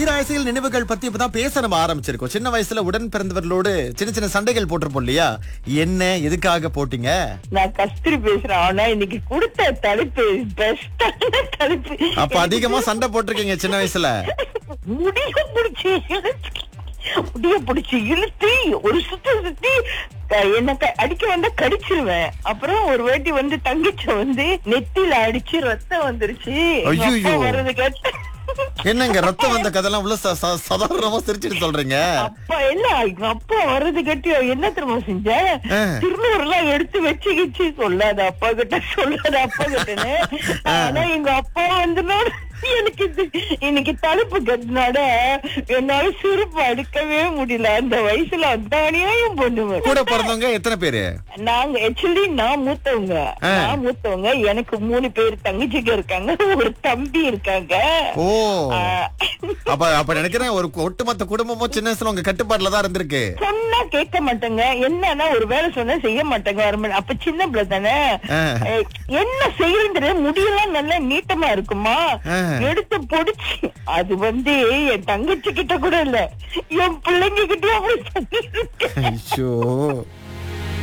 ஈராசியல் நினைவுகள் பத்தி இப்பதான் பேச நம்ம ஆரம்பிச்சிருக்கோம் சின்ன வயசுல உடன் பிறந்தவர்களோடு சின்ன சின்ன சண்டைகள் போட்டிருப்போம் இல்லையா என்ன எதுக்காக போட்டீங்க நான் கஸ்தூரி பேசுறேன் ஆனா இன்னைக்கு கொடுத்த தலைப்பு பெஸ்டான தலைப்பு அப்ப அதிகமா சண்டை போட்டிருக்கீங்க சின்ன வயசுல முடிய பிடிச்சி இழுத்து முடிய பிடிச்சி இழுத்து ஒரு சுத்தி சுத்தி க- என்ன க- அடிக்க வந்தா கடிச்சிருவேன் அப்புறம் ஒரு வாட்டி வந்து தங்கச்ச வந்து நெத்தியில அடிச்சு ரத்தம் வந்துருச்சு எங்க அப்பா ஐயையோ. வர்றது கேட்டு என்னங்க ரத்தம் வந்த கதெல்லாம் இவ்வளவு ச- ச- சாதாரணமா சிரிச்சிட்டு சொல்றீங்க அப்பா இல்ல எங்க அப்பா வர்றது கட்டி என்ன தெரியுமா செஞ்ச ஆ. திருநூறுலாம் எடுத்து வச்சுக்கிச்சு சொல்லாத அப்பா கிட்ட சொல்லாத அப்பா கிட்டன்னு ஆனா எங்க அப்பா வந்து எனக்கு இது இன்னைக்கு தடுப்பு கட்டினாட என்னால சிரிப்பு அடுக்கவே முடியல அந்த வயசுல அந்த அநியாயம் பண்ணுவேன் கூட பிறந்தவங்க எத்தனை பேரு நாங்க ஆக்சுவலி நான் மூத்தவங்க ஆ. நான் மூத்தவங்க எனக்கு மூணு பேர் தங்கச்சிங்க இருக்காங்க ஒரு தம்பி இருக்காங்க ஓ ஆ. அப்ப அப்ப நினைக்கிறேன் ஒரு ஒட்டுமொத்த குடும்பமும் சின்ன வயசுல உங்க கட்டுப்பாட்டுல தான் இருந்திருக்கு சொன்னா கேட்க மாட்டேங்க என்னன்னா ஒரு வேலை சொன்னா செய்ய மாட்டேங்க ஒரு மணி அப்ப சின்ன பிள்ளை தானே ஆ. அஹ், என்ன செய்யறது முடியெல்லாம் நல்லா நீட்டமா இருக்குமா ஆ. எடுத்து பொடிச்சு அது வந்து என் தங்கச்சி கிட்ட கூட இல்ல என் பிள்ளைங்க கிட்ட அப்படி பண்ணிருக்கேன். ஐயோ